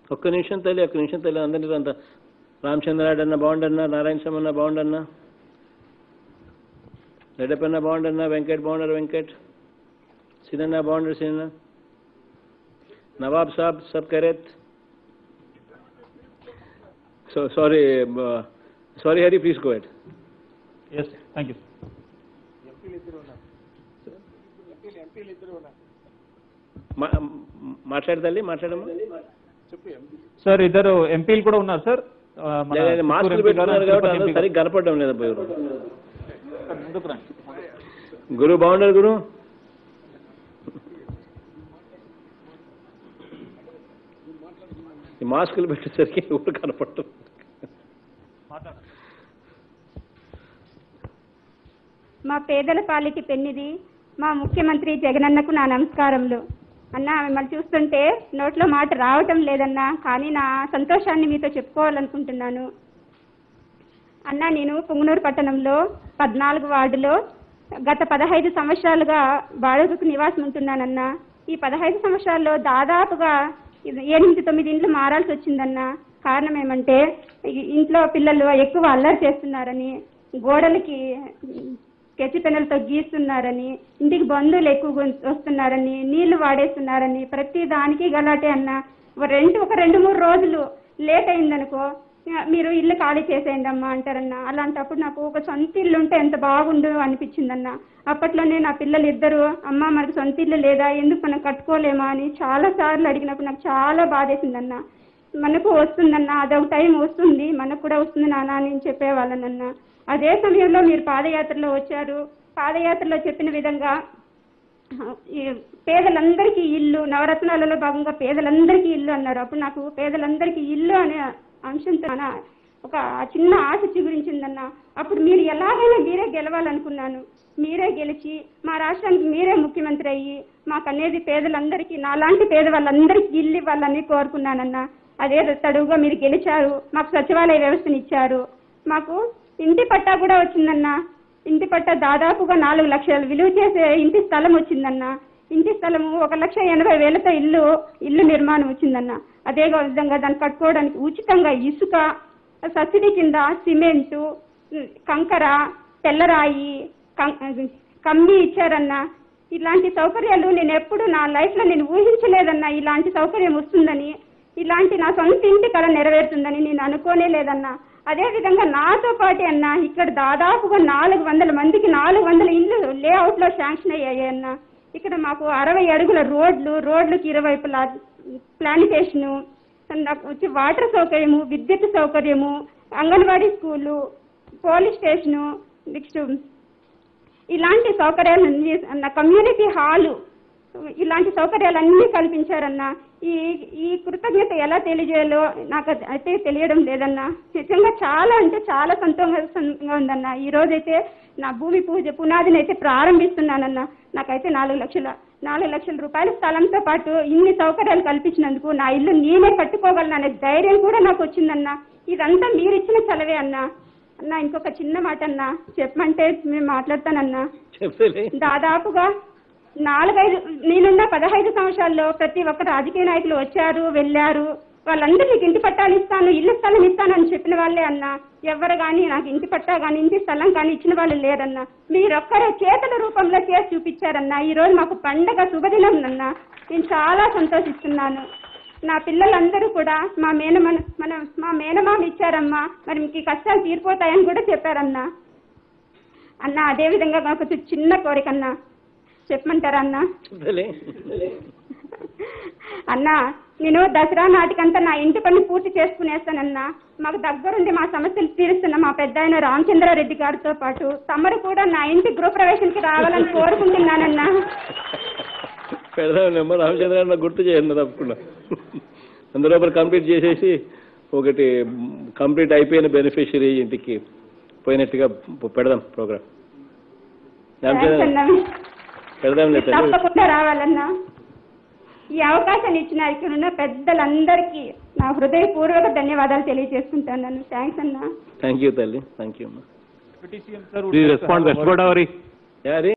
ఒక్క నిమిషం తల్లి ఒక్క నిమిషం తల్లి అందరినీ అంత రామచంద్రారెడ్డి అన్న బాగుండన్నా నారాయణ స్వామి అన్న బాగుండన్నా రెడ్డపన్న బాగుండన్నా వెంకట్ బాగున్నారు వెంకట్ సినన్న బాగుండరు సినన్న నవాబ్ సాబ్ సబ్ కరేత్ so sorry sorry Hari please go at S thank you మాట్లాడతాలి మాట్లాడమ్మా సార్ ఇద్దరు ఎంపీలు కూడా ఉన్నారు సార్ ఆ, మన లేదు, చిత్తూరు మాస్కులు ఎంపీ గారు, పెట్టుకున్నారు కాబట్టి తిరుపతి అందరూ ఎంపీ గారు. సరిగ్గా కనపడడం లేదు పోయి సార్, ముందుకు రండి. గురు బాగున్నారు గురు ఈ మాస్కులు పెట్టేసరికి ఊరు కనపడటం మాట్లాడండి. మా పేదల పాలిటి పెన్నిది మా ముఖ్యమంత్రి జగనన్నకు నా నమస్కారములు అన్న మిమ్మల్ని చూస్తుంటే నోట్లో మాట రావటం లేదన్నా కానీ నా సంతోషాన్ని మీతో చెప్పుకోవాలనుకుంటున్నాను అన్న నేను పుంగనూరు పట్టణంలో పద్నాలుగు వార్డులో గత పదహైదు సంవత్సరాలుగా బాడుగకు నివాసం ఉంటున్నానన్న ఈ పదహైదు సంవత్సరాల్లో దాదాపుగా ఇది ఎనిమిది తొమ్మిది ఇండ్లు మారాల్సి వచ్చిందన్న కారణం ఏమంటే ఈ ఇంట్లో పిల్లలు ఎక్కువ అల్లరి చేస్తున్నారని గోడలకి స్కెచ్ పెన్నులతో గీస్తున్నారని ఇంటికి బంధువులు ఎక్కువ వస్తున్నారని నీళ్లు వాడేస్తున్నారని ప్రతి దానికి గలాటే అన్న ఒక రెండు ఒక రెండు మూడు రోజులు లేట్ అయిందనుకో "ఆ, మీరు ఇల్లు ఖాళీ చేసేయండి అమ్మా అంటారన్న అలాంటప్పుడు నాకు ఒక సొంత ఇల్లు ఉంటే ఎంత బాగుండు అనిపించిందన్న అప్పట్లోనే నా పిల్లలు ఇద్దరు అమ్మ మనకు సొంత ఇల్లు లేదా ఎందుకు మనం కట్టుకోలేమా అని చాలా సార్లు అడిగినప్పుడు నాకు చాలా బాధేసిందన్న మనకు వస్తుందన్న అదొక టైం వస్తుంది మనకు కూడా వస్తుంది నాన్న అని చెప్పేవాళ్ళనన్న అదే సమయంలో మీరు పాదయాత్రలో వచ్చారు పాదయాత్రలో చెప్పిన విధంగా ఈ పేదలందరికీ ఇల్లు నవరత్నాలలో భాగంగా పేదలందరికీ ఇల్లు అన్నారు అప్పుడు నాకు పేదలందరికీ ఇల్లు అనే అంశంతో నా ఒక చిన్న ఆశ చిగురించిందన్న అప్పుడు మీరు ఎలాగైనా మీరే గెలవాలనుకున్నాను మీరే గెలిచి మా రాష్ట్రానికి మీరే ముఖ్యమంత్రి అయ్యి మాకు అనేది పేదలందరికీ నాలాంటి పేద వాళ్ళందరికీ ఇల్లు ఇవ్వాలని కోరుకున్నానన్న అదే తడువుగా మీరు గెలిచారు మాకు సచివాలయ వ్యవస్థను ఇచ్చారు మాకు ఇంటి పట్టా కూడా వచ్చిందన్న ఇంటి పట్టా దాదాపుగా నాలుగు లక్షలు విలువ చేసే ఇంటి స్థలం వచ్చిందన్న ఇంటి స్థలము ఒక లక్ష ఎనభై వేలతో ఇల్లు ఇల్లు నిర్మాణం వచ్చిందన్న అదే విధంగా దాన్ని కట్టుకోవడానికి ఉచితంగా ఇసుక సబ్సిడీ కింద సిమెంటు ఉమ్, కంకర తెల్లరాయి కం- కమ్మి ఇచ్చారన్న ఇలాంటి సౌకర్యాలు నేను ఎప్పుడు నా లైఫ్లో నేను ఊహించలేదన్న ఇలాంటి సౌకర్యం వస్తుందని ఇలాంటి నా సొంత ఇంటి కళ నెరవేరుతుందని నేను అనుకోనే లేదన్నా అదే విధంగా నాతో పాటు అన్న ఇక్కడ దాదాపుగా నాలుగు వందల మందికి నాలుగు వందల ఇల్లు లేఅవుట్ లో శాంక్షన్ అయ్యాయి అన్న ఇక్కడ మాకు అరవై అడుగుల రోడ్లు రోడ్లకు ఇరువైపులా ప్లానిటేషను నాకు వచ్చి వాటర్ సౌకర్యము విద్యుత్ సౌకర్యము anganwadi school police station next ఇలాంటి సౌకర్యాలన్నీ అన్న కమ్యూనిటీ హాలు ఇలాంటి సౌకర్యాలన్నీ కల్పించారన్న ఈ ఈ కృతజ్ఞత ఎలా తెలియజేయాలో నాకు అది అయితే తెలియడం లేదన్న నిజంగా చాలా అంటే చాలా సంతోషంగా ఉందన్న ఈ రోజైతే నా భూమి పూజ పునాదిని అయితే ప్రారంభిస్తున్నానన్న నాకైతే నాలుగు లక్షల నాలుగు లక్షల రూపాయల స్థలంతో పాటు ఇన్ని సౌకర్యాలు కల్పించినందుకు నా ఇల్లు నేనే కట్టుకోగలను అనే ధైర్యం కూడా నాకు వచ్చిందన్న ఇదంతా మీరు ఇచ్చిన చలవే అన్న అన్న ఇంకొక చిన్న మాట అన్న చెప్పమంటే మేము మాట్లాడతానన్నా చెప్తలే దాదాపుగా నాలుగైదు నేనున్న పదహైదు సంవత్సరాల్లో ప్రతి ఒక్క రాజకీయ నాయకులు వచ్చారు వెళ్ళారు వాళ్ళందరికీ ఇంటి పట్టాలు ఇస్తాను ఇల్లు స్థలం ఇస్తాను అని చెప్పిన వాళ్ళే అన్న ఎవరు కానీ నాకు ఇంటి పట్టా కానీ ఇంటి స్థలం కానీ ఇచ్చిన వాళ్ళు లేరన్న మీరొక్కరే చేతుల రూపంలో చేసి చూపించారన్న ఈ రోజు మాకు పండగ శుభదినం అన్న నేను చాలా సంతోషిస్తున్నాను నా పిల్లలందరూ కూడా మా మేనమన మన మా మేనమామ ఇచ్చారమ్మా మరి మీకు ఈ కష్టాలు తీరిపోతాయని కూడా చెప్పారన్నా అన్న అదే విధంగా నాకు ఒక చిన్న కోరిక అన్న చెప్పమంటారా అన్న చెప్తలే అన్న నేను దసరా నాటికంతా నా ఇంటి పని పూర్తి చేసుకునేస్తానన్నా మాకు దగ్గరుండి మా సమస్యలు తీరుస్తున్న మా పెద్ద ఆయన రామచంద్రారెడ్డి గారితో పాటు తమరు కూడా నా ఇంటి గృహప్రవేశానికి రావాలని కోరుకుంటున్నానన్నా పెడదాం నెంబర్ రామచంద్ర గుర్తు చేయండి తప్పకుండా అందులో ఒకటి కంప్లీట్ చేసేసి ఒకటి కంప్లీట్ అయిపోయిన బెనిఫిషియరీ ఇంటికి పోయినట్టుగా పెడదాం ప్రోగ్రామ్ థ్యాంక్స్ రామచంద్ర అన్న పెడదాం లేదు తల్లి తప్పకుండా రావాలన్నా ఈ అవకాశాన్ని ఇచ్చిన ఇక్కడ ఉన్న పెద్దలందరికీ నా హృదయపూర్వక ధన్యవాదాలు తెలియజేసుకుంటాను థ్యాంక్స్ అన్నా థ్యాంక్ యూ తల్లి థ్యాంక్ యూ అమ్మా deputy CM sir Please respond, West Godavari. Yaari